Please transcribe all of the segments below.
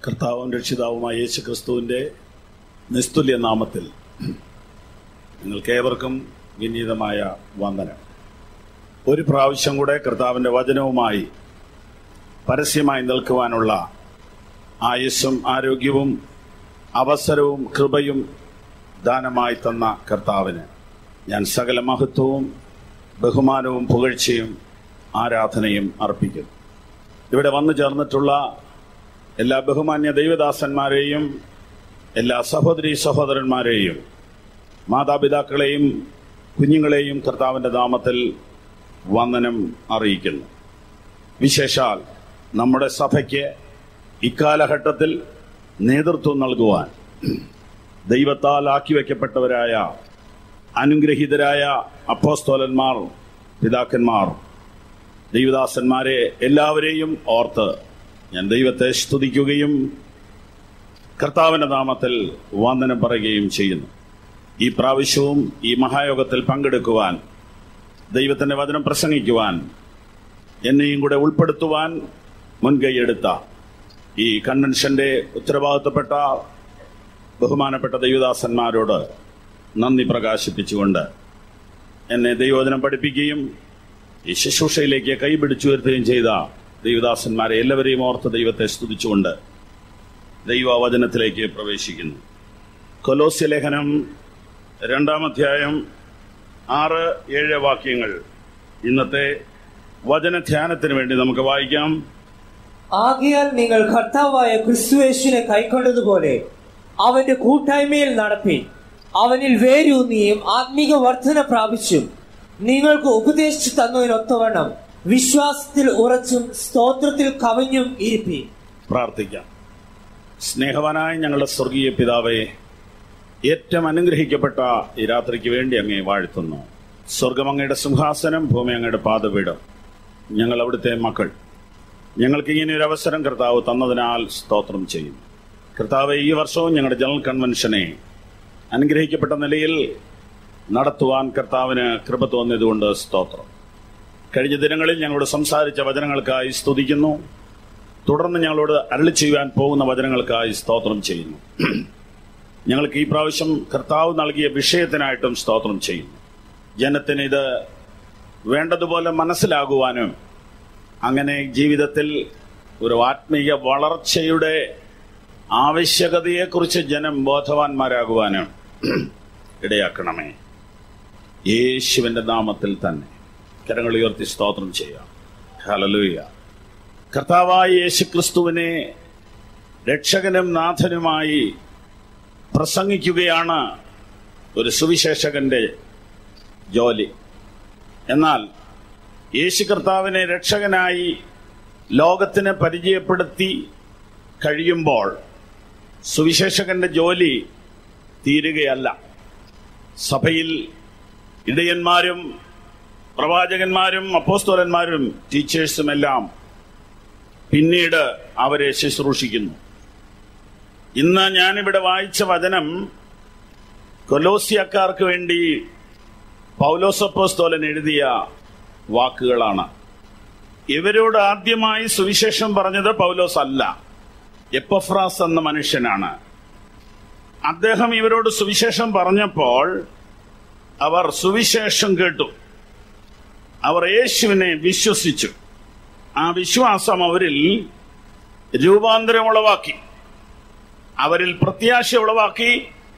കർത്താവും രക്ഷിതാവുമായ യേശു ക്രിസ്തുവിൻ്റെ നിസ്തുല്യ നാമത്തിൽ നിങ്ങൾക്കേവർക്കും വിനീതമായ വന്ദനം ഒരു പ്രാവശ്യം കൂടെ കർത്താവിൻ്റെ വചനവുമായി പരസ്യമായി നിൽക്കുവാനുള്ള ആയുസ്സും ആരോഗ്യവും അവസരവും കൃപയും ദാനമായി തന്ന കർത്താവിന് ഞാൻ സകല മഹത്വവും ബഹുമാനവും പുകഴ്ചയും ആരാധനയും അർപ്പിക്കുന്നു ഇവിടെ വന്നു ചേർന്നിട്ടുള്ള എല്ലാ ബഹുമാന്യ ദൈവദാസന്മാരെയും എല്ലാ സഹോദരി സഹോദരന്മാരെയും മാതാപിതാക്കളെയും കുഞ്ഞുങ്ങളെയും കർത്താവിൻ്റെ നാമത്തിൽ വന്ദനം അറിയിക്കുന്നു വിശേഷാൽ നമ്മുടെ സഭയ്ക്ക് ഇക്കാലഘട്ടത്തിൽ നേതൃത്വം നൽകുവാൻ ദൈവത്താൽ ആക്കി വയ്ക്കപ്പെട്ടവരായ അനുഗ്രഹീതരായ അപ്പോസ്തോലന്മാർ പിതാക്കന്മാർ ദൈവദാസന്മാരെ എല്ലാവരെയും ഓർത്ത് ഞാൻ ദൈവത്തെ സ്തുതിക്കുകയും കർത്താവിന്റെ നാമത്തിൽ വന്ദനം പറയുകയും ചെയ്യുന്നു ഈ പ്രാവശ്യവും ഈ മഹായോഗത്തിൽ പങ്കെടുക്കുവാൻ ദൈവത്തിന്റെ വചനം പ്രസംഗിക്കുവാൻ എന്നെയും കൂടെ ഉൾപ്പെടുത്തുവാൻ മുൻകൈയെടുത്ത ഈ കൺവെൻഷന്റെ ഉത്തരവാദിത്തപ്പെട്ട ബഹുമാനപ്പെട്ട ദൈവദാസന്മാരോട് നന്ദി പ്രകാശിപ്പിച്ചുകൊണ്ട് എന്നെ ദൈവവചനം പഠിപ്പിക്കുകയും ഈ ശുശ്രൂഷയിലേക്ക് കൈപിടിച്ചുയർത്തുകയും ചെയ്ത ദൈവദാസന്മാരെ എല്ലാവരെയും ഓർത്ത് ദൈവത്തെ സ്തുതിച്ചുകൊണ്ട് ദൈവവചനത്തിലേക്ക് പ്രവേശിക്കുന്നു കൊലോസ്യ ലേഖനം രണ്ടാം അധ്യായം ആറ് ഏഴ് വാക്യങ്ങൾ ഇന്നത്തെ വചനധ്യാനത്തിന് വേണ്ടി നമുക്ക് വായിക്കാം ആകയാൽ നിങ്ങൾ കർത്താവായ ക്രിസ്തുയേശുവിനെ കൈക്കൊണ്ടതുപോലെ അവന്റെ കൂട്ടായ്മയിൽ നടപ്പി അവനിൽ വേരൂന്നിയും ആത്മീക വർധന പ്രാപിച്ചും നിങ്ങൾക്ക് ഉപദേശിച്ചു തന്നതിനൊത്തവണ്ണം വിശ്വാസത്തിൽ ഉറച്ചും സ്തോത്രത്തിൽ കവിഞ്ഞും ഇരിപ്പി പ്രാർത്ഥിക്കാം സ്നേഹവാനായ ഞങ്ങളുടെ സ്വർഗീയ പിതാവേ ഏറ്റവും അനുഗ്രഹിക്കപ്പെട്ട ഈ രാത്രിക്ക് വേണ്ടി അങ്ങേ വാഴ്ത്തുന്നു സ്വർഗം അങ്ങയുടെ സിംഹാസനം ഭൂമി അങ്ങയുടെ പാദപീഠം ഞങ്ങൾ അവിടുത്തെ മക്കൾ ഞങ്ങൾക്ക് ഇങ്ങനെ ഒരു അവസരം കർത്താവ് തന്നതിനാൽ സ്തോത്രം ചെയ്യും കർത്താവ് ഈ വർഷവും ഞങ്ങളുടെ ജനറൽ കൺവെൻഷനെ അനുഗ്രഹിക്കപ്പെട്ട നിലയിൽ നടത്തുവാൻ കർത്താവിന് കൃപ തോന്നിയതുകൊണ്ട് സ്തോത്രം കഴിഞ്ഞ ദിനങ്ങളിൽ ഞങ്ങളോട് സംസാരിച്ച വചനങ്ങൾക്കായി സ്തുതിക്കുന്നു തുടർന്ന് ഞങ്ങളോട് അരളി ചെയ്യുവാൻ പോകുന്ന വചനങ്ങൾക്കായി സ്തോത്രം ചെയ്യുന്നു ഞങ്ങൾക്ക് ഈ പ്രാവശ്യം കർത്താവ് നൽകിയ വിഷയത്തിനായിട്ടും സ്തോത്രം ചെയ്യുന്നു ജനത്തിന് ഇത് വേണ്ടതുപോലെ മനസ്സിലാകുവാനും അങ്ങനെ ജീവിതത്തിൽ ഒരു ആത്മീയ വളർച്ചയുടെ ആവശ്യകതയെക്കുറിച്ച് ജനം ബോധവാന്മാരാകുവാനും ഇടയാക്കണമേ യേശുവിന്റെ നാമത്തിൽ തന്നെ കരങ്ങൾ ഉയർത്തി സ്തോത്രം ചെയ്യാം ഹലലൂയ കർത്താവായ യേശു ക്രിസ്തുവിനെ രക്ഷകനും നാഥനുമായി പ്രസംഗിക്കുകയാണ് ഒരു സുവിശേഷകന്റെ ജോലി എന്നാൽ യേശു കർത്താവിനെ രക്ഷകനായി ലോകത്തിന് പരിചയപ്പെടുത്തി കഴിയുമ്പോൾ സുവിശേഷകന്റെ ജോലി തീരുകയല്ല സഭയിൽ ഇടയന്മാരും പ്രവാചകന്മാരും അപ്പോസ്തോലന്മാരും ടീച്ചേഴ്സും എല്ലാം പിന്നീട് അവരെ ശുശ്രൂഷിക്കുന്നു ഇന്ന് ഞാനിവിടെ വായിച്ച വചനം കൊലോസിയക്കാർക്ക് വേണ്ടി പൗലോസപ്പോസ്തോലൻ എഴുതിയ വാക്കുകളാണ് ഇവരോട് ആദ്യമായി സുവിശേഷം പറഞ്ഞത് പൗലോസ് അല്ല എപ്പഫ്രാസ് എന്ന മനുഷ്യനാണ് അദ്ദേഹം ഇവരോട് സുവിശേഷം പറഞ്ഞപ്പോൾ അവർ സുവിശേഷം കേട്ടു അവർ യേശുവിനെ വിശ്വസിച്ചു ആ വിശ്വാസം അവരിൽ രൂപാന്തരം ഉളവാക്കി അവരിൽ പ്രത്യാശ ഉളവാക്കി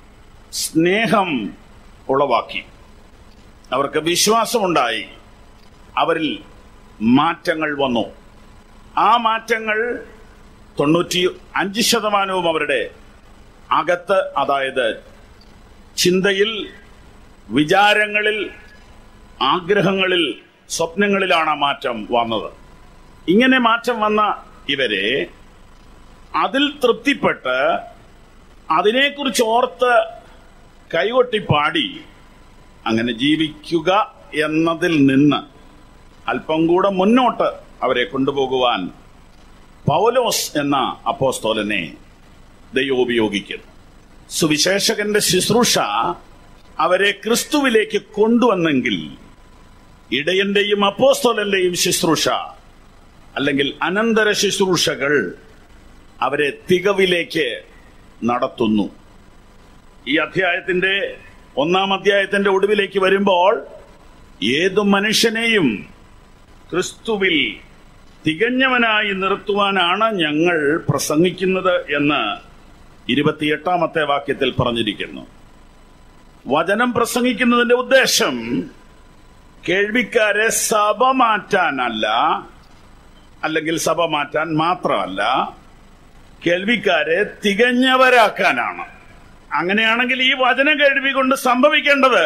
സ്നേഹം ഉളവാക്കി അവർക്ക് വിശ്വാസമുണ്ടായി അവരിൽ മാറ്റങ്ങൾ വന്നു ആ മാറ്റങ്ങൾ തൊണ്ണൂറ്റി അഞ്ച് ശതമാനവും അവരുടെ അകത്ത് അതായത് ചിന്തയിൽ വിചാരങ്ങളിൽ ആഗ്രഹങ്ങളിൽ സ്വപ്നങ്ങളിലാണ് ആ മാറ്റം വന്നത് ഇങ്ങനെ മാറ്റം വന്ന ഇവരെ അതിൽ തൃപ്തിപ്പെട്ട് അതിനെക്കുറിച്ച് ഓർത്ത് കൈകൊട്ടി പാടി അങ്ങനെ ജീവിക്കുക എന്നതിൽ നിന്ന് അല്പം കൂടെ മുന്നോട്ട് അവരെ കൊണ്ടുപോകുവാൻ പൗലോസ് എന്ന അപ്പോസ്തോലനെ ദൈവം ഉപയോഗിക്കുന്നു സുവിശേഷകന്റെ ശുശ്രൂഷ അവരെ ക്രിസ്തുവിലേക്ക് കൊണ്ടുവന്നെങ്കിൽ ഇടയന്റെയും അപ്പോസ്തോലന്റെയും ശുശ്രൂഷ അല്ലെങ്കിൽ അനന്തര ശുശ്രൂഷകൾ അവരെ തികവിലേക്ക് നടത്തുന്നു ഈ അധ്യായത്തിന്റെ ഒന്നാം അധ്യായത്തിന്റെ ഒടുവിലേക്ക് വരുമ്പോൾ ഏതു മനുഷ്യനെയും ക്രിസ്തുവിൽ തികഞ്ഞവനായി നിർത്തുവാനാണ് ഞങ്ങൾ പ്രസംഗിക്കുന്നത് എന്ന് ഇരുപത്തിയെട്ടാമത്തെ വാക്യത്തിൽ പറഞ്ഞിരിക്കുന്നു വചനം പ്രസംഗിക്കുന്നതിന്റെ ഉദ്ദേശം കേൾവിക്കാരെ സഭ മാറ്റാനല്ല അല്ലെങ്കിൽ സഭ മാറ്റാൻ മാത്രമല്ല കേൾവിക്കാരെ തികഞ്ഞവരാക്കാനാണ് അങ്ങനെയാണെങ്കിൽ ഈ വചന കേൾവി കൊണ്ട് സംഭവിക്കേണ്ടത്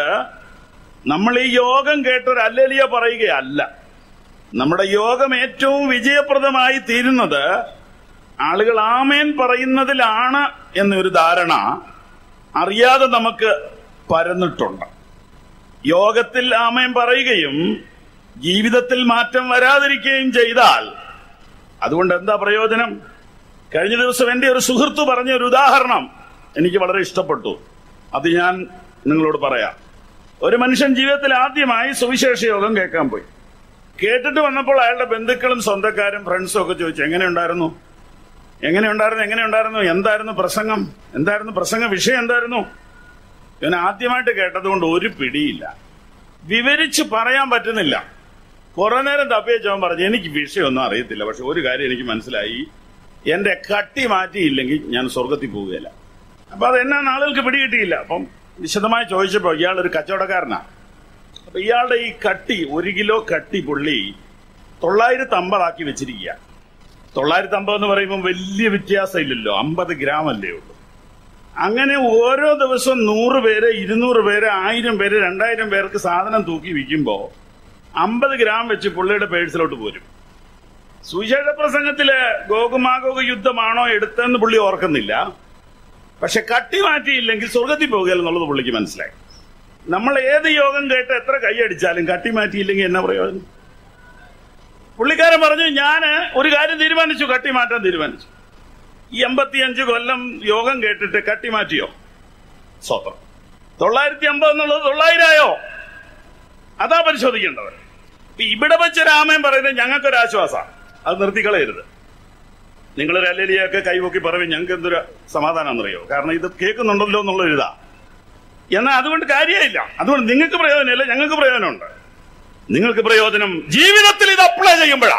നമ്മൾ ഈ യോഗം കേട്ടൊരു അല്ലെലിയ പറയുകയല്ല നമ്മുടെ യോഗം ഏറ്റവും വിജയപ്രദമായി തീരുന്നത് ആളുകൾ ആമേൻ പറയുന്നതിലാണ് എന്നൊരു ധാരണ അറിയാതെ നമുക്ക് പരന്നിട്ടുണ്ട് യോഗത്തിൽ ആമേൻ പറയുകയും ജീവിതത്തിൽ മാറ്റം വരാതിരിക്കുകയും ചെയ്താൽ അതുകൊണ്ട് എന്താ പ്രയോജനം കഴിഞ്ഞ ദിവസം എന്റെ ഒരു സുഹൃത്ത് പറഞ്ഞ ഒരു ഉദാഹരണം എനിക്ക് വളരെ ഇഷ്ടപ്പെട്ടു അത് ഞാൻ നിങ്ങളോട് പറയാം ഒരു മനുഷ്യൻ ജീവിതത്തിൽ ആദ്യമായി സുവിശേഷ യോഗം കേൾക്കാൻ പോയി കേട്ടിട്ട് വന്നപ്പോൾ അയാളുടെ ബന്ധുക്കളും സ്വന്തക്കാരും ഫ്രണ്ട്സും ഒക്കെ ചോദിച്ചു എങ്ങനെയുണ്ടായിരുന്നു എങ്ങനെയുണ്ടായിരുന്നു എങ്ങനെയുണ്ടായിരുന്നു എന്തായിരുന്നു പ്രസംഗം എന്തായിരുന്നു പ്രസംഗ വിഷയം എന്തായിരുന്നു ഇവൻ ആദ്യമായിട്ട് കേട്ടതുകൊണ്ട് ഒരു പിടിയില്ല വിവരിച്ച് പറയാൻ പറ്റുന്നില്ല കുറെ നേരം തപ്പിയച്ചവൻ പറഞ്ഞു എനിക്ക് വിഷയമൊന്നും അറിയത്തില്ല പക്ഷെ ഒരു കാര്യം എനിക്ക് മനസ്സിലായി എന്റെ കട്ടി മാറ്റിയില്ലെങ്കിൽ ഞാൻ സ്വർഗത്തിൽ പോവുകയില്ല അപ്പൊ അത് എന്നാ ആളുകൾക്ക് പിടികിട്ടിയില്ല അപ്പം വിശദമായി ചോദിച്ചപ്പോ ഇയാൾ ഒരു കച്ചവടക്കാരനാ അപ്പൊ ഇയാളുടെ ഈ കട്ടി ഒരു കിലോ കട്ടി പുള്ളി തൊള്ളായിരത്തി അമ്പതാക്കി വെച്ചിരിക്കുക തൊള്ളായിരത്തി അമ്പത് എന്ന് പറയുമ്പോൾ വലിയ വ്യത്യാസം ഇല്ലല്ലോ അമ്പത് ഗ്രാം അല്ലേ ഉള്ളൂ അങ്ങനെ ഓരോ ദിവസവും നൂറ് പേര് ഇരുന്നൂറ് പേര് ആയിരം പേര് രണ്ടായിരം പേർക്ക് സാധനം തൂക്കി വിൽക്കുമ്പോ അമ്പത് ഗ്രാം വെച്ച് പുള്ളിയുടെ പേഴ്സിലോട്ട് പോരും സുവിശേഷ പ്രസംഗത്തില് ഗോകുമാഗോഗ യുദ്ധമാണോ എടുത്തതെന്ന് പുള്ളി ഓർക്കുന്നില്ല പക്ഷെ കട്ടി മാറ്റിയില്ലെങ്കിൽ സ്വർഗത്തിൽ പോകുകയല്ല എന്നുള്ളത് പുള്ളിക്ക് മനസ്സിലായി നമ്മൾ ഏത് യോഗം കേട്ട് എത്ര കൈയടിച്ചാലും കട്ടി മാറ്റിയില്ലെങ്കിൽ എന്നാ പ്രയോജനം പുള്ളിക്കാരൻ പറഞ്ഞു ഞാൻ ഒരു കാര്യം തീരുമാനിച്ചു കട്ടി മാറ്റാൻ തീരുമാനിച്ചു ഈ എൺപത്തിയഞ്ച് കൊല്ലം യോഗം കേട്ടിട്ട് കട്ടി മാറ്റിയോ സ്വത്രം തൊള്ളായിരത്തി അമ്പത് എന്നുള്ളത് തൊള്ളായിരമായോ അതാ പരിശോധിക്കേണ്ടത് ഇപ്പൊ ഇവിടെ വെച്ച് രാമൻ പറയുന്നത് ഞങ്ങൾക്കൊരാശ്വാസ അത് നിർത്തിക്കളയരുത് നിങ്ങളൊരു അല്ലെലിയൊക്കെ കൈപൊക്കി പറയും ഞങ്ങൾക്ക് എന്തൊരു സമാധാനം എന്നറിയോ കാരണം ഇത് കേൾക്കുന്നുണ്ടല്ലോ എന്നുള്ളൊരു ഇതാ എന്നാൽ അതുകൊണ്ട് കാര്യമില്ല അതുകൊണ്ട് നിങ്ങൾക്ക് പ്രയോജനമില്ല ഞങ്ങൾക്ക് പ്രയോജനമുണ്ട് നിങ്ങൾക്ക് പ്രയോജനം ജീവിതത്തിൽ ഇത് അപ്ലൈ ചെയ്യുമ്പോഴാ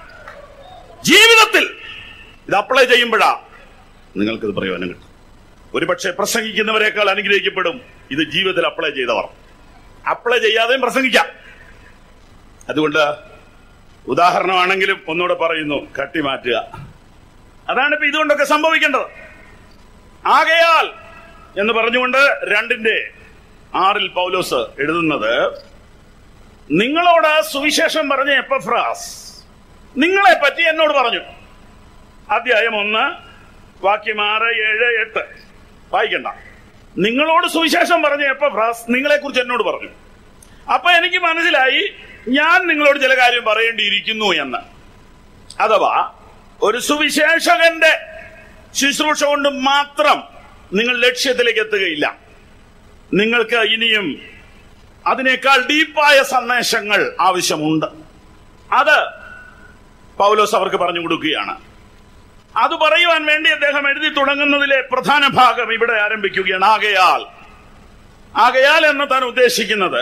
ജീവിതത്തിൽ ഇത് അപ്ലൈ ചെയ്യുമ്പോഴാ നിങ്ങൾക്കിത് പ്രയോജനം കിട്ടും ഒരുപക്ഷെ പ്രസംഗിക്കുന്നവരെക്കാൾ അനുഗ്രഹിക്കപ്പെടും ഇത് ജീവിതത്തിൽ അപ്ലൈ ചെയ്തവർ അപ്ലൈ ചെയ്യാതെയും പ്രസംഗിക്കാം അതുകൊണ്ട് ഉദാഹരണമാണെങ്കിലും ഒന്നുകൂടെ പറയുന്നു കട്ടി മാറ്റുക അതാണ് ഇപ്പൊ ഇതുകൊണ്ടൊക്കെ സംഭവിക്കേണ്ടത് ആകയാൽ എന്ന് പറഞ്ഞുകൊണ്ട് രണ്ടിന്റെ ആറിൽ പൗലോസ് എഴുതുന്നത് നിങ്ങളോട് സുവിശേഷം പറഞ്ഞ എപ്പഫ്രാസ് നിങ്ങളെ പറ്റി എന്നോട് പറഞ്ഞു അധ്യായം ഒന്ന് വാക്യം ആറ് ഏഴ് എട്ട് വായിക്കണ്ട നിങ്ങളോട് സുവിശേഷം പറഞ്ഞ എപ്പഫ്രാസ് നിങ്ങളെ കുറിച്ച് എന്നോട് പറഞ്ഞു അപ്പൊ എനിക്ക് മനസ്സിലായി ഞാൻ നിങ്ങളോട് ചില കാര്യം പറയേണ്ടിയിരിക്കുന്നു എന്ന് അഥവാ ഒരു സുവിശേഷകന്റെ ശുശ്രൂഷ കൊണ്ട് മാത്രം നിങ്ങൾ ലക്ഷ്യത്തിലേക്ക് എത്തുകയില്ല നിങ്ങൾക്ക് ഇനിയും അതിനേക്കാൾ ഡീപ്പായ സന്ദേശങ്ങൾ ആവശ്യമുണ്ട് അത് പൗലോസ് അവർക്ക് പറഞ്ഞു കൊടുക്കുകയാണ് അത് പറയുവാൻ വേണ്ടി അദ്ദേഹം എഴുതി തുടങ്ങുന്നതിലെ പ്രധാന ഭാഗം ഇവിടെ ആരംഭിക്കുകയാണ് ആകയാൽ ആകയാൽ എന്ന് താൻ ഉദ്ദേശിക്കുന്നത്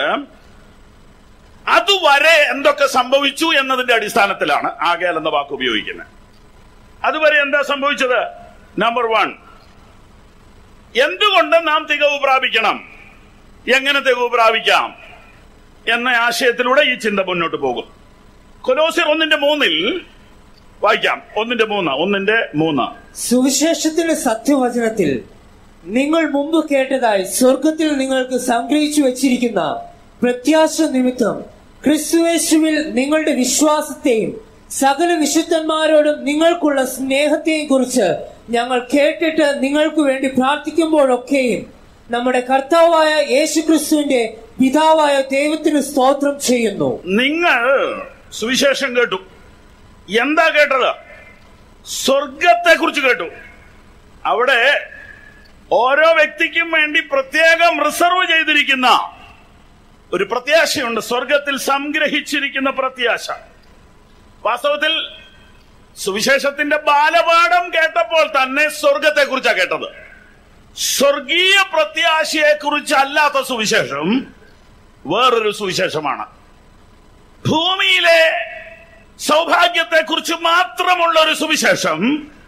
അതുവരെ എന്തൊക്കെ സംഭവിച്ചു എന്നതിന്റെ അടിസ്ഥാനത്തിലാണ് ആകയാൽ എന്ന വാക്ക് ഉപയോഗിക്കുന്നത് അതുവരെ എന്താ സംഭവിച്ചത് നമ്പർ വൺ എന്തുകൊണ്ട് നാം തികവ് പ്രാപിക്കണം എങ്ങനെ തികവ് പ്രാപിക്കാം എന്ന ആശയത്തിലൂടെ ഈ ചിന്ത മുന്നോട്ട് പോകും കൊലോസിർ ഒന്നിന്റെ മൂന്നിൽ വായിക്കാം ഒന്നിന്റെ മൂന്ന് ഒന്നിന്റെ മൂന്ന് സുവിശേഷത്തിന്റെ സത്യവചനത്തിൽ നിങ്ങൾ മുമ്പ് കേട്ടതായി സ്വർഗത്തിൽ നിങ്ങൾക്ക് സംഗ്രഹിച്ചു വച്ചിരിക്കുന്ന പ്രത്യാശ നിമിത്തം ക്രിസ്തുവേശുവിൽ നിങ്ങളുടെ വിശ്വാസത്തെയും സകല വിശുദ്ധന്മാരോടും നിങ്ങൾക്കുള്ള സ്നേഹത്തെയും കുറിച്ച് ഞങ്ങൾ കേട്ടിട്ട് നിങ്ങൾക്ക് വേണ്ടി പ്രാർത്ഥിക്കുമ്പോഴൊക്കെയും നമ്മുടെ കർത്താവായ യേശു ക്രിസ്തുവിന്റെ പിതാവായ ദൈവത്തിന് സ്തോത്രം ചെയ്യുന്നു നിങ്ങൾ സുവിശേഷം കേട്ടു എന്താ കേട്ടത് സ്വർഗത്തെ കുറിച്ച് കേട്ടു അവിടെ ഓരോ വ്യക്തിക്കും വേണ്ടി പ്രത്യേകം റിസർവ് ചെയ്തിരിക്കുന്ന ഒരു പ്രത്യാശയുണ്ട് സ്വർഗത്തിൽ സംഗ്രഹിച്ചിരിക്കുന്ന പ്രത്യാശ വാസ്തവത്തിൽ സുവിശേഷത്തിന്റെ ബാലപാഠം കേട്ടപ്പോൾ തന്നെ സ്വർഗത്തെ കുറിച്ചാണ് കേട്ടത് സ്വർഗീയ പ്രത്യാശയെ കുറിച്ചല്ലാത്ത സുവിശേഷം വേറൊരു സുവിശേഷമാണ് ഭൂമിയിലെ സൗഭാഗ്യത്തെ കുറിച്ച് മാത്രമുള്ള ഒരു സുവിശേഷം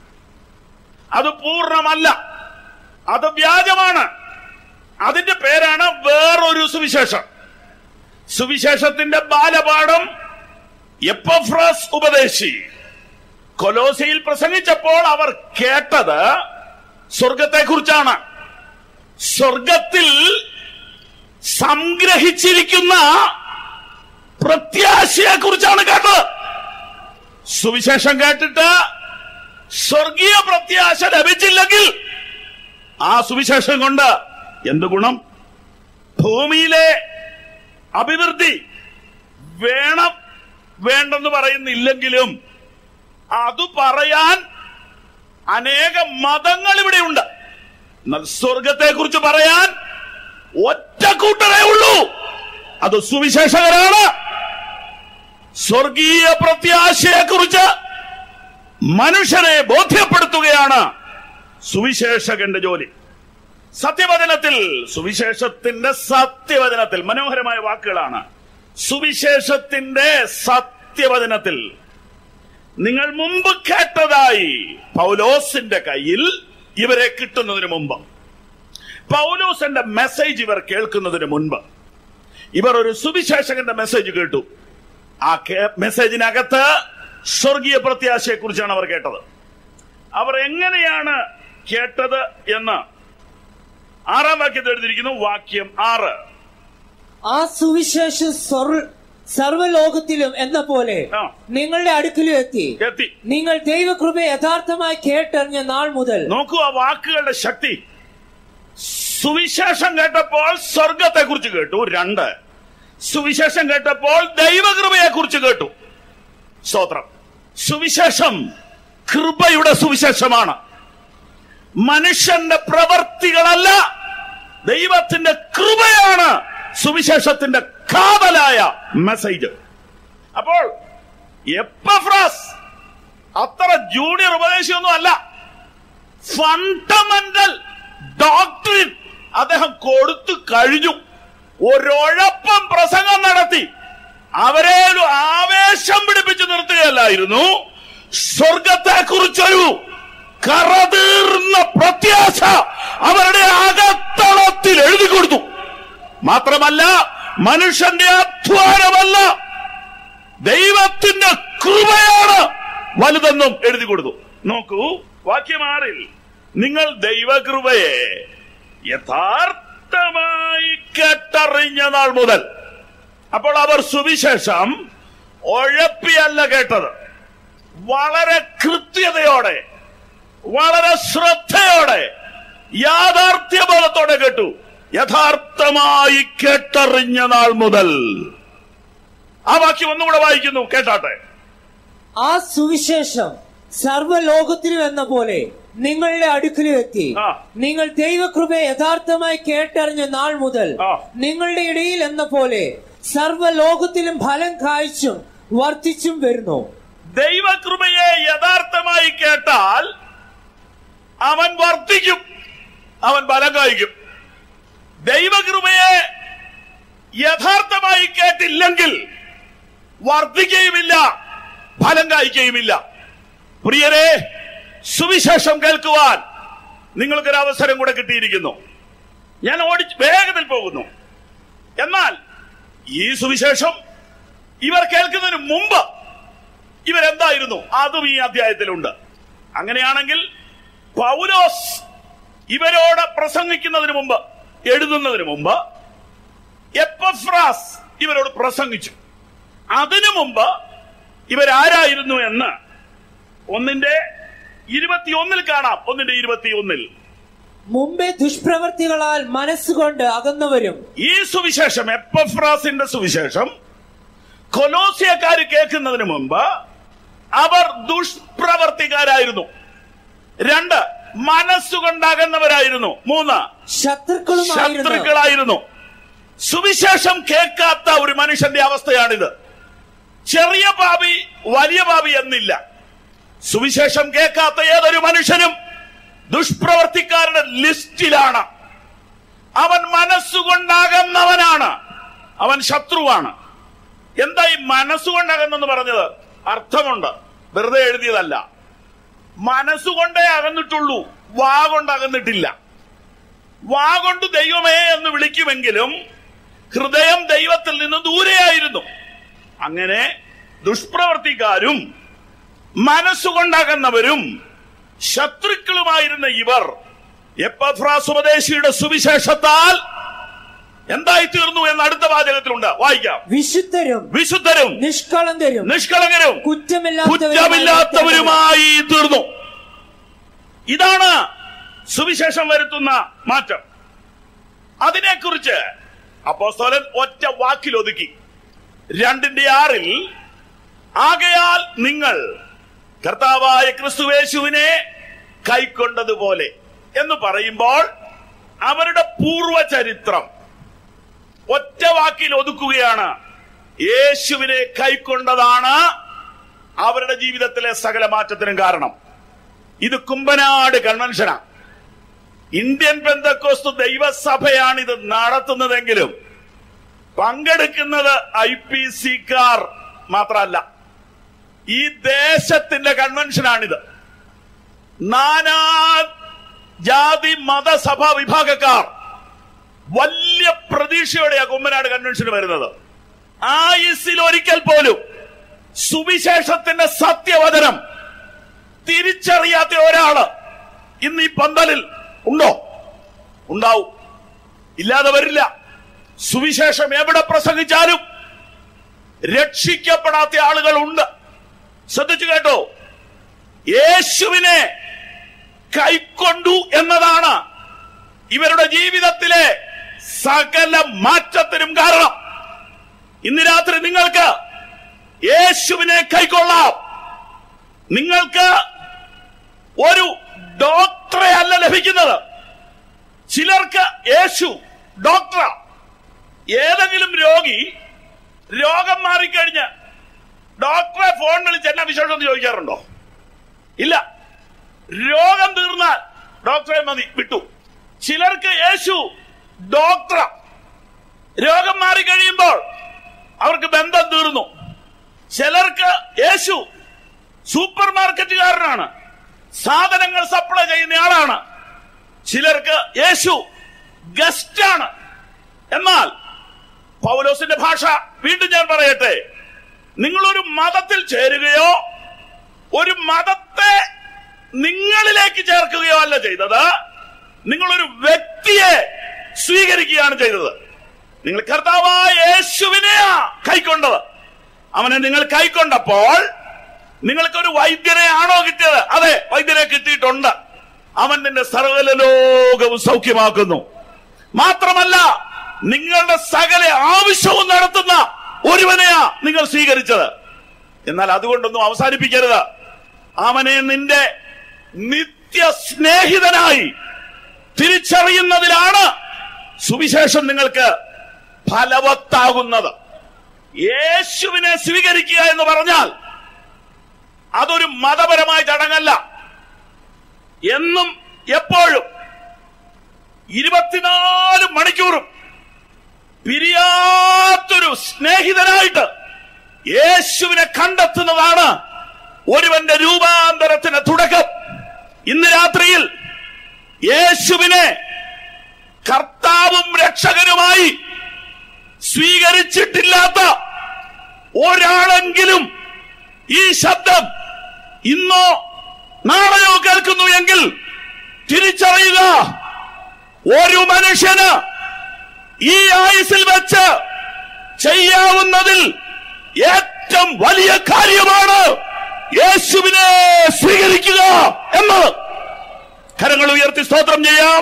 അത് പൂർണ്ണമല്ല അത് വ്യാജമാണ് അതിന്റെ പേരാണ് വേറൊരു സുവിശേഷം സുവിശേഷത്തിന്റെ ബാലപാഠം എപ്പഫ്രസ് ഉപദേശി കൊലോസയിൽ പ്രസംഗിച്ചപ്പോൾ അവർ കേട്ടത് സ്വർഗത്തെ കുറിച്ചാണ് സ്വർഗത്തിൽ സംഗ്രഹിച്ചിരിക്കുന്ന പ്രത്യാശയെ കുറിച്ചാണ് കേട്ടത് സുവിശേഷം കേട്ടിട്ട് സ്വർഗീയ പ്രത്യാശ ലഭിച്ചില്ലെങ്കിൽ ആ സുവിശേഷം കൊണ്ട് എന്ത് ഗുണം ഭൂമിയിലെ അഭിവൃദ്ധി വേണം വേണ്ടെന്ന് പറയുന്നില്ലെങ്കിലും അത് പറയാൻ അനേക മതങ്ങൾ ഇവിടെയുണ്ട് എന്നാൽ സ്വർഗത്തെ കുറിച്ച് പറയാൻ ഒറ്റ കൂട്ടരേ ഉള്ളൂ അത് സുവിശേഷകരാണ് സ്വർഗീയ പ്രത്യാശയെ കുറിച്ച് മനുഷ്യരെ ബോധ്യപ്പെടുത്തുകയാണ് സുവിശേഷകന്റെ ജോലി സത്യവചനത്തിൽ സുവിശേഷത്തിന്റെ സത്യവചനത്തിൽ മനോഹരമായ വാക്കുകളാണ് സുവിശേഷത്തിന്റെ സത്യവചനത്തിൽ നിങ്ങൾ മുമ്പ് കേട്ടതായി പൗലോസിന്റെ കയ്യിൽ ഇവരെ കിട്ടുന്നതിന് മുമ്പ് പൗലോസിന്റെ മെസ്സേജ് ഇവർ കേൾക്കുന്നതിന് മുൻപ് ഇവർ ഒരു സുവിശേഷകന്റെ മെസ്സേജ് കേട്ടു ആ കേ- മെസ്സേജിനകത്ത് സ്വർഗീയ പ്രത്യാശയെ കുറിച്ചാണ് അവർ കേട്ടത് അവർ എങ്ങനെയാണ് കേട്ടത് എന്ന് ആറാം വാക്യത്തിൽ എഴുതിയിരിക്കുന്നു വാക്യം ആറ് ആ സുവിശേഷം സ്വർ- സർവ്വലോകത്തിലും എന്ന പോലെ ആ. നിങ്ങളുടെ അടുക്കലും എത്തി എത്തി നിങ്ങൾ ദൈവകൃപ യഥാർത്ഥമായി കേട്ടറിഞ്ഞ നാൾ മുതൽ നോക്കൂ ആ വാക്കുകളുടെ ശക്തി സുവിശേഷം കേട്ടപ്പോൾ സ്വർഗത്തെ കുറിച്ച് കേട്ടു രണ്ട് സുവിശേഷം കേട്ടപ്പോൾ ദൈവകൃപയെ കുറിച്ച് കേട്ടു സ്തോത്രം സുവിശേഷം കൃപയുടെ സുവിശേഷമാണ് മനുഷ്യന്റെ പ്രവർത്തികളല്ല ദൈവത്തിന്റെ കൃപയാണ് സുവിശേഷത്തിന്റെ കാതലായ മെസ്സേജ് അപ്പോൾ എപ്പഫ്രാസ് അത്ര ജൂനിയർ ഉപദേശിയൊന്നും അല്ല ഫണ്ടമെന്റൽ ഡോക്ടറിൻ അദ്ദേഹം കൊടുത്തു കഴിഞ്ഞു ഒരൊഴപ്പം പ്രസംഗം നടത്തി അവരെ ഒരു ആവേശം പിടിപ്പിച്ചു നിർത്തുകയല്ലായിരുന്നു സ്വർഗത്തെ കുറിച്ചൊരു കറതീർന്ന പ്രത്യാശ അവരുടെ അകത്തളത്തിൽ എഴുതി കൊടുത്തു മാത്രമല്ല മനുഷ്യന്റെ അധ്വാനമല്ല ദൈവത്തിന്റെ കൃപയാണ് വലുതെന്നും എഴുതി കൊടുത്തു നോക്കൂ വാക്യം ആറിൽ നിങ്ങൾ ദൈവകൃപയെ യഥാർത്ഥമായി കേട്ടറിഞ്ഞ നാൾ മുതൽ അപ്പോൾ അവർ സുവിശേഷം ഉഴപ്പിയല്ല കേട്ടത് വളരെ കൃത്യതയോടെ വളരെ ശ്രദ്ധയോടെ യാഥാർത്ഥ്യബോധത്തോടെ കേട്ടു യഥാർത്ഥമായി കേട്ടറിഞ്ഞ നാൾ മുതൽ ആ വാക്യം ഒന്നുകൂടെ വായിക്കുന്നു കേട്ടാട്ടെ ആ സുവിശേഷം സർവ്വലോകത്തിലും എന്ന പോലെ നിങ്ങളുടെ അടുക്കലും എത്തി ആ. നിങ്ങൾ ദൈവകൃപ യഥാർത്ഥമായി കേട്ടറിഞ്ഞ നാൾ മുതൽ ആ. നിങ്ങളുടെ ഇടയിൽ എന്ന പോലെ സർവ്വലോകത്തിലും ഫലം കായ്ച്ചും വർദ്ധിച്ചും വരുന്നു ദൈവകൃപയെ യഥാർത്ഥമായി കേട്ടാൽ അവൻ വർദ്ധിക്കും അവൻ ബലം കായ്ക്കും ദൈവകൃപയെ യഥാർത്ഥമായി കേട്ടില്ലെങ്കിൽ വർദ്ധിക്കുകയുമില്ല ഫലം കായ്ക്കുകയുമില്ല പ്രിയരെ സുവിശേഷം കേൾക്കുവാൻ നിങ്ങൾക്കൊരു അവസരം കൂടെ കിട്ടിയിരിക്കുന്നു ഞാൻ ഓടി വേഗത്തിൽ പോകുന്നു എന്നാൽ ഈ സുവിശേഷം ഇവർ കേൾക്കുന്നതിന് മുമ്പ് ഇവരെന്തായിരുന്നു അതും ഈ അധ്യായത്തിലുണ്ട് അങ്ങനെയാണെങ്കിൽ പൗലോസ് ഇവരോട് പ്രസംഗിക്കുന്നതിന് മുമ്പ് എഴുതുന്നതിന് മുമ്പ് എപ്പഫ്രാസ് ഇവരോട് പ്രസംഗിച്ചു അതിനു മുമ്പ് ഇവരാരായിരുന്നു എന്ന് ഒന്നിന്റെ ഇരുപത്തിയൊന്നിൽ കാണാം ഒന്നിന്റെ ഇരുപത്തിയൊന്നിൽ മുമ്പേ ദുഷ്പ്രവർത്തികളാൽ മനസ്സുകൊണ്ട് അകന്നവരും ഈ സുവിശേഷം എപ്പഫ്രാസിന്റെ സുവിശേഷം കൊലോസിയക്കാര് കേൾക്കുന്നതിന് മുമ്പ് അവർ ദുഷ്പ്രവർത്തിക്കാരായിരുന്നു രണ്ട് മനസ്സുകൊണ്ടകന്നവരായിരുന്നു മൂന്ന് ശത്രുക്കളുമായിരുന്നു ശത്രുക്കളായിരുന്നു സുവിശേഷം കേൾക്കാത്ത ഒരു മനുഷ്യന്റെ അവസ്ഥയാണിത് ചെറിയ പാപി വലിയ പാപി എന്നില്ല സുവിശേഷം കേൾക്കാത്ത ഏതൊരു മനുഷ്യനും ദുഷ്പ്രവർത്തിക്കാരുടെ ലിസ്റ്റിലാണ് അവൻ മനസ്സുകൊണ്ടാകുന്നവനാണ് അവൻ ശത്രുവാണ് എന്താ ഈ മനസ്സുകൊണ്ടകന്നെന്ന് പറഞ്ഞത് അർത്ഥമുണ്ട് വെറുതെ എഴുതിയതല്ല മനസ്സുകൊണ്ടേ അകന്നിട്ടുള്ളൂ വാ കൊണ്ട് അകന്നിട്ടില്ല വാ കൊണ്ട് ദൈവമേ എന്ന് വിളിക്കുമെങ്കിലും ഹൃദയം ദൈവത്തിൽ നിന്ന് ദൂരെയായിരുന്നു അങ്ങനെ ദുഷ്പ്രവർത്തിക്കാരും മനസ്സുകൊണ്ടാകുന്നവരും ശത്രുക്കളുമായിരുന്ന ഇവർ എപ്പഫ്രാസ് ഉപദേശിയുടെ സുവിശേഷത്താൽ എന്തായി തീർന്നു എന്ന് അടുത്ത വാചകത്തിലുണ്ട് വായിക്കാം വിശുദ്ധരും വിശുദ്ധരും നിഷ്കളങ്കരും നിഷ്കളങ്കരും കുറ്റമില്ലാത്തവരുമായി കുറ്റമില്ലാത്തവരുമായി തീർന്നു ഇതാണ് സുവിശേഷം വരുത്തുന്ന മാറ്റം അതിനെക്കുറിച്ച് അപ്പോസ്തലൻ ഒറ്റ വാക്കിൽ ഒതുക്കി രണ്ടിന്റെ ആറിൽ ആകയാൽ നിങ്ങൾ കർത്താവായ ക്രിസ്തുവേശുവിനെ കൈക്കൊണ്ടതുപോലെ എന്ന് പറയുമ്പോൾ അവരുടെ പൂർവചരിത്രം ഒറ്റ വാക്കിൽ ഒതുക്കുകയാണ് യേശുവിനെ കൈക്കൊണ്ടതാണ് അവരുടെ ജീവിതത്തിലെ സകല മാറ്റത്തിനും കാരണം ഇത് കുമ്പനാട് കൺവെൻഷനാണ് ഇന്ത്യൻ ബന്ധക്കോസ്തു ദൈവസഭയാണ് ഇത് നടത്തുന്നതെങ്കിലും പങ്കെടുക്കുന്നത് ഐ പി സിക്കാർ മാത്രമല്ല ഈ ദേശത്തിന്റെ കൺവെൻഷനാണിത് നാനാ ജാതി മതസഭ വിഭാഗക്കാർ വലിയ പ്രതീക്ഷയോടെയാ കുമ്മനാട് കൺവെൻഷന് വരുന്നത് ആയുസിൽ ഒരിക്കൽ പോലും സുവിശേഷത്തിന്റെ സത്യവചനം തിരിച്ചറിയാത്ത ഒരാള് ഇന്ന് ഈ പന്തലിൽ ഉണ്ടോ ഉണ്ടാവും ഇല്ലാതെ വരില്ല സുവിശേഷം എവിടെ പ്രസംഗിച്ചാലും രക്ഷിക്കപ്പെടാത്ത ആളുകൾ ഉണ്ട് ശ്രദ്ധിച്ചു കേട്ടോ യേശുവിനെ കൈക്കൊണ്ടു എന്നതാണ് ഇവരുടെ ജീവിതത്തിലെ സകല മാറ്റത്തിനും കാരണം ഇന്ന് രാത്രി നിങ്ങൾക്ക് യേശുവിനെ കൈക്കൊള്ളാം നിങ്ങൾക്ക് ഒരു ഡോക്ടറെ അല്ല ലഭിക്കുന്നത് ചിലർക്ക് യേശു ഡോക്ടറാ ഏതെങ്കിലും രോഗി രോഗം മാറിക്കഴിഞ്ഞ് ഡോക്ടറെ ഫോൺ വിളിച്ച് എന്നാ വിശേഷം എന്ന് ചോദിക്കാറുണ്ടോ ഇല്ല രോഗം തീർന്നാൽ ഡോക്ടറെ മതി വിട്ടു ചിലർക്ക് യേശു ഡോക്ടർ രോഗം മാറിക്കഴിയുമ്പോൾ അവർക്ക് ബന്ധം തീർന്നു ചിലർക്ക് യേശു സൂപ്പർ മാർക്കറ്റുകാരനാണ് സാധനങ്ങൾ സപ്ലൈ ചെയ്യുന്ന ആളാണ് ചിലർക്ക് യേശു ഗസ്റ്റാണ് എന്നാൽ പൗലോസിന്റെ ഭാഷ വീണ്ടും ഞാൻ പറയട്ടെ നിങ്ങളൊരു മതത്തിൽ ചേരുകയോ ഒരു മതത്തെ നിങ്ങളിലേക്ക് ചേർക്കുകയോ അല്ല ചെയ്തത് നിങ്ങളൊരു വ്യക്തിയെ സ്വീകരിക്കുകയാണ് ചെയ്തത് നിങ്ങൾ കർത്താവായ യേശുവിനെയാ കൈക്കൊണ്ടത് അവനെ നിങ്ങൾ കൈക്കൊണ്ടപ്പോൾ നിങ്ങൾക്കൊരു വൈദ്യനെ ആണോ കിട്ടിയത് അതെ വൈദ്യനെ കിട്ടിയിട്ടുണ്ട് അവൻ നിന്റെ സർവ്വ ലോകവും സൗഖ്യമാക്കുന്നു മാത്രമല്ല നിങ്ങളുടെ സകല ആവശ്യവും നടത്തുന്ന ഒരുവനെയാ നിങ്ങൾ സ്വീകരിച്ചത് എന്നാൽ അതുകൊണ്ടൊന്നും അവസാനിപ്പിക്കരുത് അവനെ നിന്റെ നിത്യ സ്നേഹിതനായി തിരിച്ചറിയുന്നതിലാണ് സുവിശേഷം നിങ്ങൾക്ക് ഫലവത്താകുന്നത് യേശുവിനെ സ്വീകരിക്കുക എന്ന് പറഞ്ഞാൽ അതൊരു മതപരമായ ചടങ്ങല്ല എന്നും എപ്പോഴും ഇരുപത്തിനാല് മണിക്കൂറും പിരിയാത്തൊരു സ്നേഹിതനായിട്ട് യേശുവിനെ കണ്ടെത്തുന്നതാണ് ഒരുവന്റെ രൂപാന്തരത്തിന് തുടക്കം ഇന്ന് രാത്രിയിൽ യേശുവിനെ കർത്താവും രക്ഷകനുമായി സ്വീകരിച്ചിട്ടില്ലാത്ത ഒരാളെങ്കിലും ഈ ശബ്ദം ഇന്നോ നാളെയോ കേൾക്കുന്നു എങ്കിൽ തിരിച്ചറിയുക ഒരു മനുഷ്യന് ഈ ആയുസിൽ വെച്ച് ചെയ്യാവുന്നതിൽ ഏറ്റവും വലിയ കാര്യമാണ് യേശുവിനെ സ്വീകരിക്കുക എന്നത് കരങ്ങൾ ഉയർത്തി സ്തോത്രം ചെയ്യാം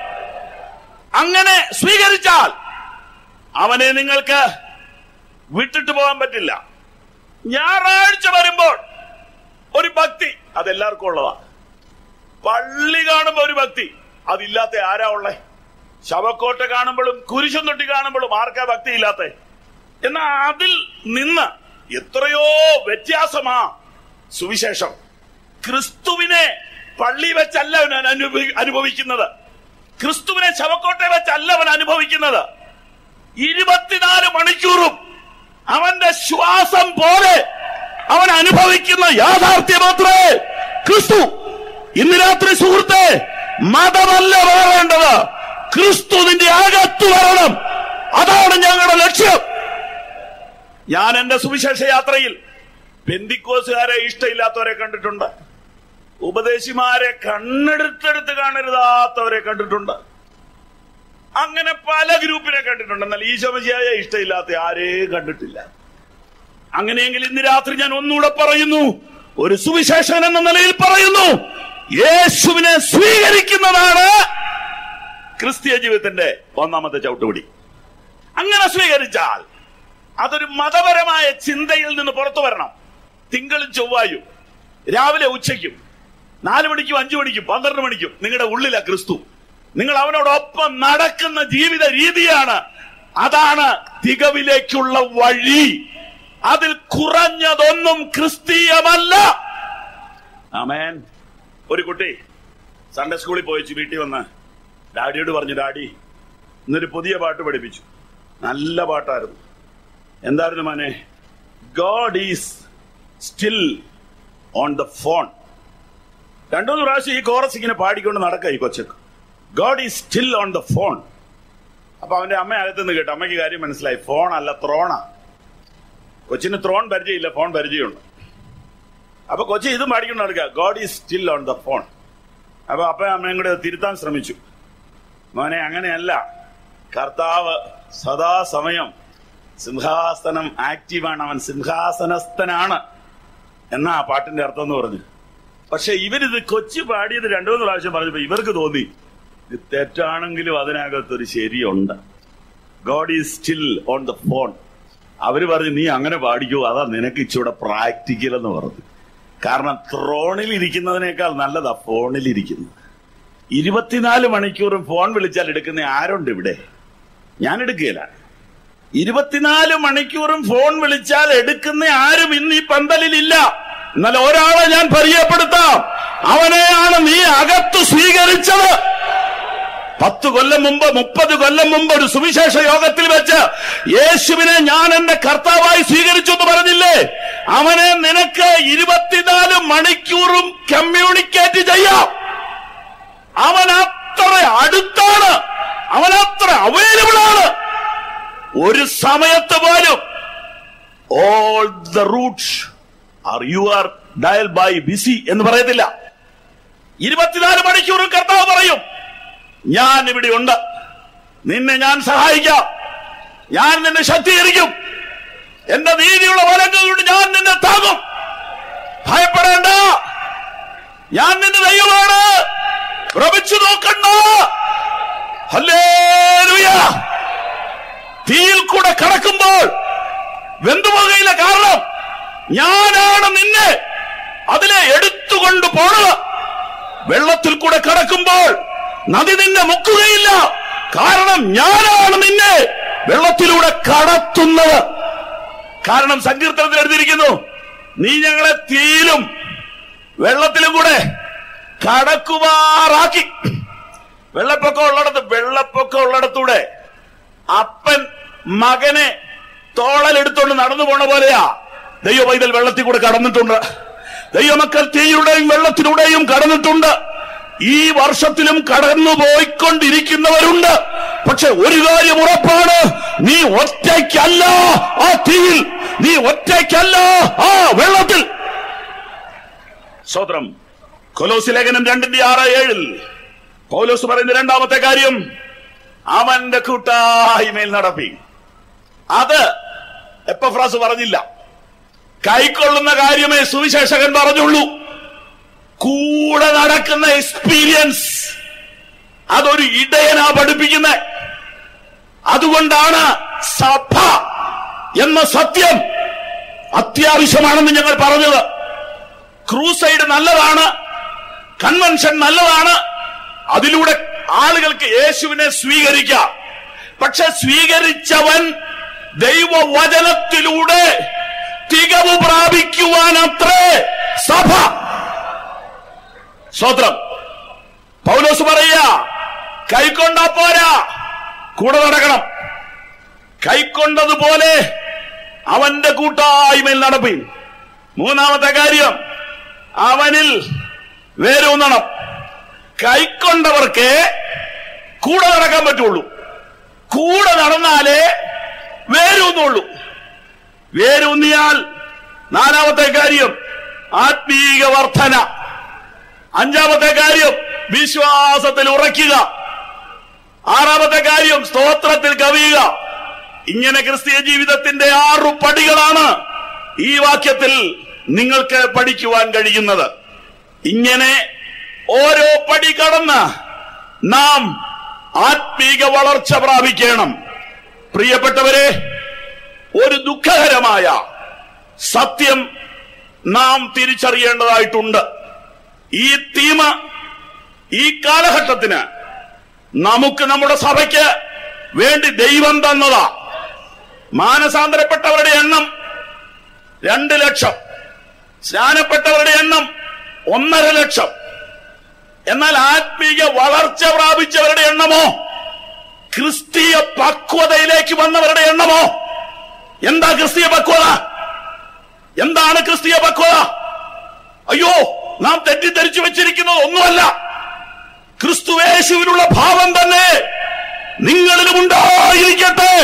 അങ്ങനെ സ്വീകരിച്ചാൽ അവനെ നിങ്ങൾക്ക് വിട്ടിട്ട് പോകാൻ പറ്റില്ല ഞായറാഴ്ച വരുമ്പോൾ ഒരു ഭക്തി അതെല്ലാവർക്കും ഉള്ളതാ പള്ളി കാണുമ്പോ ഒരു ഭക്തി അതില്ലാത്ത ആരാ ഉള്ളേ ശവക്കോട്ട കാണുമ്പോഴും കുരിശും തൊട്ടി കാണുമ്പോഴും ആർക്കാ ഭക്തി ഇല്ലാത്ത എന്നാ അതിൽ നിന്ന് എത്രയോ വ്യത്യാസമാ സുവിശേഷം ക്രിസ്തുവിനെ പള്ളി വെച്ചല്ല അവൻ അനുഭവി- അനുഭവിക്കുന്നത് ക്രിസ്തുവിനെ ശവക്കോട്ടെ വെച്ചല്ല അവൻ അനുഭവിക്കുന്നത് ഇരുപത്തിനാല് മണിക്കൂറും അവന്റെ ശ്വാസം പോലെ അവൻ അനുഭവിക്കുന്ന യാഥാർത്ഥ്യമത്രേ ക്രിസ്തു ഇന്ന് രാത്രി സുഹൃത്തെ മതമല്ല വേണ്ടത് ക്രിസ്തു നിന്റെ അകത്തു വരണം അതാണ് ഞങ്ങളുടെ ലക്ഷ്യം ഞാൻ എന്റെ സുവിശേഷ യാത്രയിൽ പെന്തിക്കോസുകാരെ ഇഷ്ടമില്ലാത്തവരെ കണ്ടിട്ടുണ്ട് ഉപദേശിമാരെ കണ്ണെടുത്തെടുത്ത് കാണരുതാത്തവരെ കണ്ടിട്ടുണ്ട് അങ്ങനെ പല ഗ്രൂപ്പിനെ കണ്ടിട്ടുണ്ട് എന്നാൽ ഈശോമശിയായ ഇഷ്ടമില്ലാത്ത ആരെയും കണ്ടിട്ടില്ല അങ്ങനെയെങ്കിൽ ഇന്ന് രാത്രി ഞാൻ ഒന്നുകൂടെ പറയുന്നു ഒരു സുവിശേഷൻ എന്ന നിലയിൽ പറയുന്നു യേശുവിനെ സ്വീകരിക്കുന്നതാണ് ക്രിസ്തീയ ജീവിതത്തിന്റെ ഒന്നാമത്തെ ചവിട്ടുപിടി അങ്ങനെ സ്വീകരിച്ചാൽ അതൊരു മതപരമായ ചിന്തയിൽ നിന്ന് പുറത്തു വരണം തിങ്കളും ചൊവ്വായും രാവിലെ ഉച്ചയ്ക്കും നാല് മണിക്കും അഞ്ചു മണിക്കും പന്ത്രണ്ട് മണിക്കും നിങ്ങളുടെ ഉള്ളിലാ ക്രിസ്തു നിങ്ങൾ അവനോടൊപ്പം നടക്കുന്ന ജീവിത രീതിയാണ് അതാണ് തികവിലേക്കുള്ള വഴി അതിൽ കുറഞ്ഞതൊന്നും ക്രിസ്തീയമല്ല ആമേൻ ഒരു കുട്ടി സൺഡേ സ്കൂളിൽ പോയിച്ചു വീട്ടിൽ വന്ന് ഡാഡിയോട് പറഞ്ഞു ഡാഡി ഇന്നൊരു പുതിയ പാട്ട് പഠിപ്പിച്ചു നല്ല പാട്ടായിരുന്നു എന്തായിരുന്നു മോനെ God is still on the phone രണ്ടുമൂന്ന് പ്രാവശ്യം ഈ കോറസ് ഇങ്ങനെ പാടിക്കൊണ്ട് നടക്കുക ഈ കൊച്ചക്ക് God is still on the phone അപ്പൊ അവന്റെ അമ്മ അകത്തുനിന്ന് കേട്ടു അമ്മയ്ക്ക് കാര്യം മനസ്സിലായി ഫോൺ അല്ല ത്രോണ കൊച്ചിന് ത്രോൺ പരിചയമില്ല ഫോൺ പരിചയമുണ്ട് അപ്പൊ കൊച്ചി ഇതും പാടിക്കൊണ്ട് നടക്കുക God is still on the phone അപ്പൊ അപ്പ അമ്മയും കൂടെ തിരുത്താൻ ശ്രമിച്ചു മോനെ അങ്ങനെയല്ല കർത്താവ് സദാസമയം സിംഹാസനം ആക്റ്റീവാണ് അവൻ സിംഹാസനസ്ഥനാണ് എന്നാ ആ പാട്ടിന്റെ അർത്ഥം എന്ന് പറഞ്ഞു പക്ഷെ ഇവരിത് കൊച്ചു പാടിയത് രണ്ടു മൂന്ന് പ്രാവശ്യം പറഞ്ഞപ്പോ ഇവർക്ക് തോന്നി ഇത് തെറ്റാണെങ്കിലും അതിനകത്തൊരു ശരിയുണ്ട് God is still on the phone അവര് പറഞ്ഞു നീ അങ്ങനെ പാടിക്കോ അതാ നിനക്ക് ഇച്ചിവിടെ പ്രാക്ടിക്കൽ എന്ന് പറഞ്ഞു കാരണം ത്രോണിൽ ഇരിക്കുന്നതിനേക്കാൾ നല്ലതാ ഫോണിൽ ഇരിക്കുന്നത് ഇരുപത്തിനാല് മണിക്കൂറും ഫോൺ വിളിച്ചാൽ എടുക്കുന്ന ആരുണ്ട് ഇവിടെ ഞാൻ എടുക്കുകയില്ല ഇരുപത്തിനാല് മണിക്കൂറും ഫോൺ വിളിച്ചാൽ എടുക്കുന്ന ആരും ഇന്ന് ഈ പന്തലിലില്ല എന്നാൽ ഒരാളെ ഞാൻ പരിചയപ്പെടുത്താം അവനെയാണ് നീ അകത്ത് സ്വീകരിച്ചത് പത്ത് കൊല്ലം മുമ്പ് മുപ്പത് കൊല്ലം മുമ്പ് ഒരു സുവിശേഷ യോഗത്തിൽ വെച്ച് യേശുവിനെ ഞാൻ എന്റെ കർത്താവായി സ്വീകരിച്ചു എന്ന് പറഞ്ഞില്ലേ അവനെ നിനക്ക് ഇരുപത്തിനാല് മണിക്കൂറും കമ്മ്യൂണിക്കേറ്റ് ചെയ്യാം അവൻ അത്ര അടുത്താണ് അവൻ അത്ര അവൈലബിൾ ആണ് ഒരു സമയത്ത് പോലും all the routes are you are dial by busy എന്ന് പറയത്തില്ല ഇരുപത്തിനാല് മണിക്കൂറും കർത്താവ് പറയും ഞാൻ ഇവിടെ ഉണ്ട് നിന്നെ ഞാൻ സഹായിക്കാം ഞാൻ നിന്നെ ശക്തീകരിക്കും എന്റെ നീതിയുള്ള വലങ്ങളുകൊണ്ട് ഞാൻ നിന്നെ താങ്ങും ഭയപ്പെടേണ്ട ഞാൻ നിന്റെ ദൈവമാണ് ഭ്രമിച്ചു നോക്കണ്ട ഹല്ലേലൂയ തീയിൽ കൂടെ കടക്കുമ്പോൾ വെന്തുപോകയില്ല കാരണം ഞാനാണ് നിന്നെ അതിലെ എടുത്തുകൊണ്ട് പോണത് വെള്ളത്തിൽ കൂടെ കടക്കുമ്പോൾ നദി നിന്നെ മുക്കുകയില്ല കാരണം ഞാനാണ് നിന്നെ വെള്ളത്തിലൂടെ കടത്തുന്നത് കാരണം സങ്കീർത്തനത്തിൽ എഴുതിയിരിക്കുന്നു നീ ഞങ്ങളെ തീയിലും വെള്ളത്തിലും കൂടെ കടക്കുമാറാക്കി വെള്ളപ്പൊക്കം ഉള്ളിടത്ത് വെള്ളപ്പൊക്കം ഉള്ളിടത്തൂടെ അപ്പൻ മകനെ തോളലെടുത്തോണ്ട് നടന്നു പോണ പോലെയാ ദൈവ പൈതൽ വെള്ളത്തിൽ കൂടെ കടന്നിട്ടുണ്ട് ദൈവമക്കൾ തീയുടെയും വെള്ളത്തിലൂടെയും കടന്നിട്ടുണ്ട് ഈ വർഷത്തിലും കടന്നു പോയിക്കൊണ്ടിരിക്കുന്നവരുണ്ട് പക്ഷെ ഒരു കാര്യം ഉറപ്പാണ് നീ ഒറ്റയ്ക്കല്ല ആ തീയിൽ നീ ഒറ്റയ്ക്കല്ല ആ വെള്ളത്തിൽ സ്വത്രം കൊലോസി ലേഖനം രണ്ടിന്റെ ആറ് ഏഴിൽ പൗലോസ് പറയുന്ന രണ്ടാമത്തെ കാര്യം അവന്റെ കൂട്ടായ്മയിൽ നടപ്പി അത് എപ്പഫ്രാസ് പറഞ്ഞില്ല കൈക്കൊള്ളുന്ന കാര്യമേ സുവിശേഷകൻ പറഞ്ഞുള്ളൂ കൂടെ നടക്കുന്ന എക്സ്പീരിയൻസ് അതൊരു ഇടയനാ പഠിപ്പിക്കുന്നത് അതുകൊണ്ടാണ് സഭ എന്ന സത്യം അത്യാവശ്യമാണെന്ന് ഞങ്ങൾ പറഞ്ഞത് ക്രൂസൈഡ് നല്ലതാണ് കൺവെൻഷൻ നല്ലതാണ് അതിലൂടെ ആളുകൾക്ക് യേശുവിനെ സ്വീകരിക്കാം പക്ഷെ സ്വീകരിച്ചവൻ ദൈവവചനത്തിലൂടെ തികവ് പ്രാപിക്കുവാൻ അത്രേ സഭ സ്വത്രം പൗലോസ് പറയുക കൈക്കൊണ്ടാ പോരാ കൂടെ നടക്കണം കൈക്കൊണ്ടതുപോലെ അവന്റെ കൂട്ടായ്മയിൽ നടപ്പീൻ മൂന്നാമത്തെ കാര്യം അവനിൽ വേരൂന്നണം കൈക്കൊണ്ടവർക്ക് കൂടെ നടക്കാൻ പറ്റുള്ളൂ കൂടെ നടന്നാലേ വേരൂന്നുള്ളൂ വേരൂന്നിയാൽ നാലാമത്തെ കാര്യം ആത്മീക വർധന അഞ്ചാമത്തെ കാര്യം വിശ്വാസത്തിൽ ഉറയ്ക്കുക ആറാമത്തെ കാര്യം സ്തോത്രത്തിൽ കവിയുക ഇങ്ങനെ ക്രിസ്തീയ ജീവിതത്തിന്റെ ആറു പടികളാണ് ഈ വാക്യത്തിൽ നിങ്ങൾക്ക് പഠിക്കുവാൻ കഴിയുന്നത് ഇങ്ങനെ ഓരോ പടി കടന്ന് നാം ആത്മീക വളർച്ച പ്രാപിക്കണം പ്രിയപ്പെട്ടവരെ ഒരു ദുഃഖകരമായ സത്യം നാം തിരിച്ചറിയേണ്ടതായിട്ടുണ്ട് ഈ തീമ ഈ കാലഘട്ടത്തിന് നമുക്ക് നമ്മുടെ സഭയ്ക്ക് വേണ്ടി ദൈവം തന്നതാ മാനസാന്തരപ്പെട്ടവരുടെ എണ്ണം രണ്ട് ലക്ഷം സ്നാനപ്പെട്ടവരുടെ എണ്ണം ഒന്നര ലക്ഷം എന്നാൽ ആത്മീയ വളർച്ച പ്രാപിച്ചവരുടെ എണ്ണമോ ക്രിസ്തീയ പക്വതയിലേക്ക് വന്നവരുടെ എണ്ണമോ എന്താ ക്രിസ്തീയ പക്വത എന്താണ് ക്രിസ്തീയ പക്വത അയ്യോ നാം തെറ്റിദ്ധരിച്ചു വെച്ചിരിക്കുന്നത് ഒന്നുമല്ല ക്രിസ്തുവേശുവിനുള്ള ഭാവം തന്നെ നിങ്ങളിലും ഉണ്ടായിരിക്കട്ടെ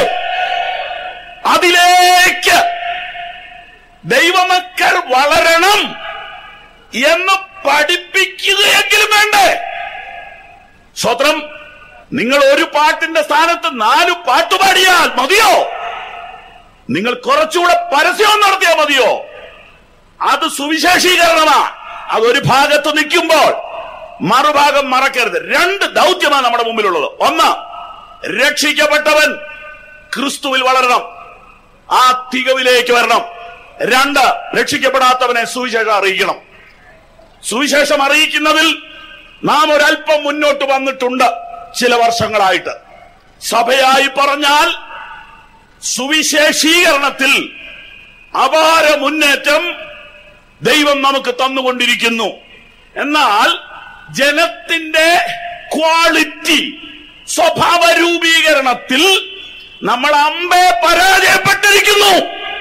അതിലേക്ക് ദൈവമക്കൾ വളരണം എന്ന് പഠിപ്പിക്കുകയെങ്കിലും വേണ്ടേ സ്വത്രം നിങ്ങൾ ഒരു പാട്ടിന്റെ സ്ഥാനത്ത് നാല് പാട്ട് പാടിയാൽ മതിയോ നിങ്ങൾ കുറച്ചുകൂടെ പരസ്യം നടത്തിയാൽ മതിയോ അത് സുവിശേഷീകരണമാ അതൊരു ഭാഗത്ത് നിൽക്കുമ്പോൾ മറുഭാഗം മറക്കരുത് രണ്ട് ദൗത്യമാണ് നമ്മുടെ മുമ്പിലുള്ളത് ഒന്ന് രക്ഷിക്കപ്പെട്ടവൻ ക്രിസ്തുവിൽ വളരണം ആ തികവിലേക്ക് വരണം രണ്ട് രക്ഷിക്കപ്പെടാത്തവനെ സുവിശേഷം അറിയിക്കണം സുവിശേഷം അറിയിക്കുന്നതിൽ നാം ഒരല്പം മുന്നോട്ട് വന്നിട്ടുണ്ട് ചില വർഷങ്ങളായിട്ട് സഭയായി പറഞ്ഞാൽ സുവിശേഷീകരണത്തിൽ അപാര മുന്നേറ്റം ദൈവം നമുക്ക് തന്നുകൊണ്ടിരിക്കുന്നു എന്നാൽ ജനത്തിന്റെ ക്വാളിറ്റി സ്വഭാവ രൂപീകരണത്തിൽ നമ്മൾ അമ്പെ പരാജയപ്പെട്ടിരിക്കുന്നു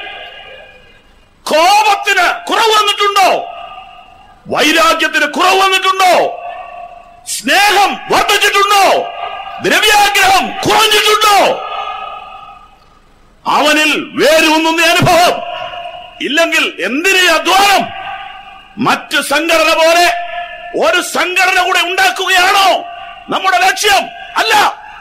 കോപത്തിന് കുറവ് വന്നിട്ടുണ്ടോ വൈരാഗ്യത്തിന് കുറവ് വന്നിട്ടുണ്ടോ സ്നേഹം വർദ്ധിച്ചിട്ടുണ്ടോ ദ്രവ്യാഗ്രഹം കുറഞ്ഞിട്ടുണ്ടോ അവനിൽ വേരൂന്നുന്ന അനുഭവം ഇല്ലെങ്കിൽ എന്തിനീ അധ്വാനം മറ്റ് സംഘടന പോലെ ഒരു സംഘടന കൂടെ ഉണ്ടാക്കുകയാണോ നമ്മുടെ ലക്ഷ്യം അല്ല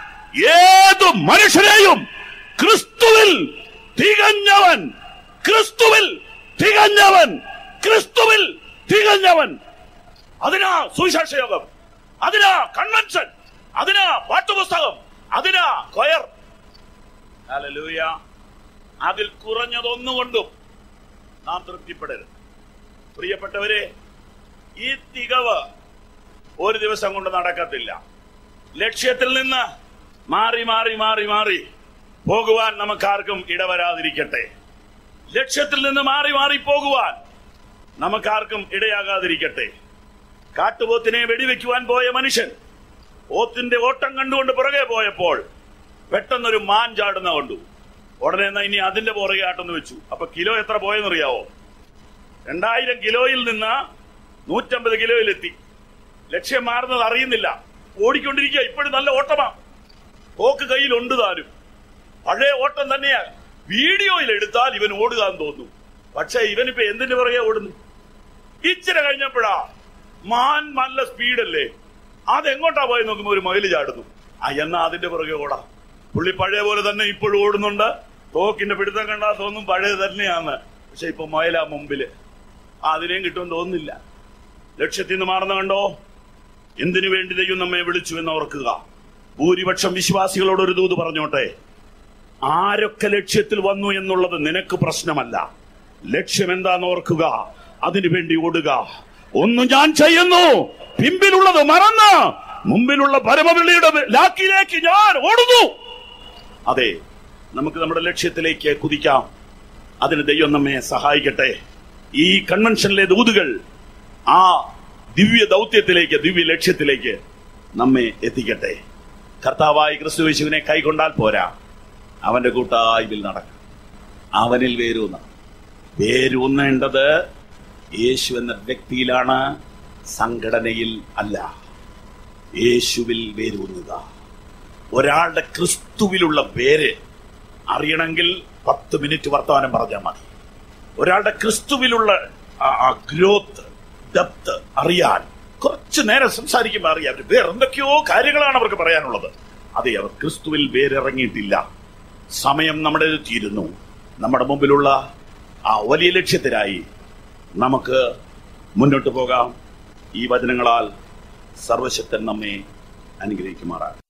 ഏതു മനുഷ്യരെയും ക്രിസ്തുവിൽ തികഞ്ഞവൻ ക്രിസ്തുവിൽ തികഞ്ഞവൻ ക്രിസ്തുവിൽ തികഞ്ഞവൻ അതിനാ സുവിശേഷ യോഗം അതിനാ കൺവെൻഷൻ അതിനാ പാട്ടുപുസ്തകം അതിനാ കൊയർ ഹല്ലേലൂയ അതിൽ കുറഞ്ഞതൊന്നുകൊണ്ടും നാം തൃപ്തിപ്പെടരുത് പ്രിയപ്പെട്ടവരെ ഈ തികവ് ഒരു ദിവസം കൊണ്ട് നടക്കത്തില്ല ലക്ഷ്യത്തിൽ നിന്ന് മാറി മാറി മാറി മാറി പോകുവാൻ നമുക്കാർക്കും ഇടവരാതിരിക്കട്ടെ ലക്ഷ്യത്തിൽ നിന്ന് മാറി മാറി പോകുവാൻ നമുക്കാർക്കും ഇടയാകാതിരിക്കട്ടെ കാട്ടുപോത്തിനെ വെടിവെക്കുവാൻ പോയ മനുഷ്യൻ ഓത്തിന്റെ ഓട്ടം കണ്ടുകൊണ്ട് പുറകെ പോയപ്പോൾ പെട്ടെന്നൊരു മാൻ ചാടുന്ന കണ്ടു ഉടനെ എന്നാ ഇനി അതിന്റെ പുറകെ ആട്ടെന്ന് വെച്ചു അപ്പൊ കിലോ എത്ര പോയെന്നറിയാവോ രണ്ടായിരം കിലോയിൽ നിന്ന് നൂറ്റമ്പത് കിലോയിലെത്തി ലക്ഷ്യം മാറുന്നത് അറിയുന്നില്ല ഓടിക്കൊണ്ടിരിക്കുക ഇപ്പോഴും നല്ല ഓട്ടമാ പോക്ക് കയ്യിലുണ്ട് താനും പഴയ ഓട്ടം തന്നെയാ വീഡിയോയിൽ എടുത്താൽ ഇവൻ ഓടുക എന്ന് തോന്നുന്നു പക്ഷെ ഇവനിപ്പോ എന്തിനു പുറകെ ഓടുന്നു ഇച്ചിരി കഴിഞ്ഞപ്പോഴാ മാൻ നല്ല സ്പീഡല്ലേ അതെങ്ങോട്ടാ പോയി നോക്കുമ്പോ ഒരു മൊയില് ചാടുന്നു ആ എന്നാ അതിന്റെ പുറകെ ഓടാം പുള്ളി പഴയ പോലെ തന്നെ ഇപ്പോഴും ഓടുന്നുണ്ട് തോക്കിന്റെ പിടുത്തം കണ്ടാ തോന്നും പഴയ തന്നെയാന്ന് പക്ഷെ ഇപ്പൊ മൊയലാ മുമ്പില് ആ, അതിനെയും കിട്ടുമെന്ന് തോന്നുന്നില്ല ലക്ഷ്യത്തിൽ നിന്ന് മാറുന്ന കണ്ടോ എന്തിനു വേണ്ടി ദൈവം നമ്മെ വിളിച്ചു എന്ന് ഓർക്കുക ഭൂരിപക്ഷം വിശ്വാസികളോട് ഒരു ദൂത് പറഞ്ഞോട്ടെ ആരൊക്കെ ലക്ഷ്യത്തിൽ വന്നു എന്നുള്ളത് നിനക്ക് പ്രശ്നമല്ല ലക്ഷ്യം എന്താന്ന് ഓർക്കുക അതിനു വേണ്ടി ഓടുക ഒന്ന് ഞാൻ ചെയ്യുന്നു പിമ്പിലുള്ളത് മറന്ന് മുമ്പിലുള്ള പരമവിളിയുടെ ലാക്കിലേക്ക് ഞാൻ ഓടുന്നു അതെ നമുക്ക് നമ്മുടെ ലക്ഷ്യത്തിലേക്ക് കുതിക്കാം അതിന് ദൈവം നമ്മെ സഹായിക്കട്ടെ ഈ കൺവെൻഷനിലെ ദൂതുകൾ ആ ദിവ്യ ദൗത്യത്തിലേക്ക് ദിവ്യ ലക്ഷ്യത്തിലേക്ക് നമ്മെ എത്തിക്കട്ടെ കർത്താവായി ക്രിസ്തുവേശുവിനെ കൈകൊണ്ടാൽ പോരാ അവന്റെ കൂട്ടായ്വിൽ നടക്കും അവനിൽ വേരൂന്ന വേരൂന്നേണ്ടത് യേശു എന്ന വ്യക്തിയിലാണ് സംഘടനയിൽ അല്ല യേശുവിൽ വേരൂന്നുക ഒരാളുടെ ക്രിസ്തുവിലുള്ള പേര് അറിയണമെങ്കിൽ പത്ത് മിനിറ്റ് വർത്തമാനം പറഞ്ഞാൽ മതി ഒരാളുടെ ക്രിസ്തുവിലുള്ള ആ ഗ്രോത്ത് ഡെപ്ത് അറിയാൻ കുറച്ചു നേരം സംസാരിക്കുമ്പോൾ അറിയാം അവര് വേറെ എന്തൊക്കെയോ കാര്യങ്ങളാണ് അവർക്ക് പറയാനുള്ളത് അതെ അവർ ക്രിസ്തുവിൽ വേരിറങ്ങിയിട്ടില്ല സമയം നമ്മുടെ തീരുന്നു നമ്മുടെ മുമ്പിലുള്ള ആ വലിയ ലക്ഷ്യത്തിനായി നമുക്ക് മുന്നോട്ട് പോകാം ഈ വചനങ്ങളാൽ സർവശക്തൻ നമ്മെ അനുഗ്രഹിക്കുമാറാണ്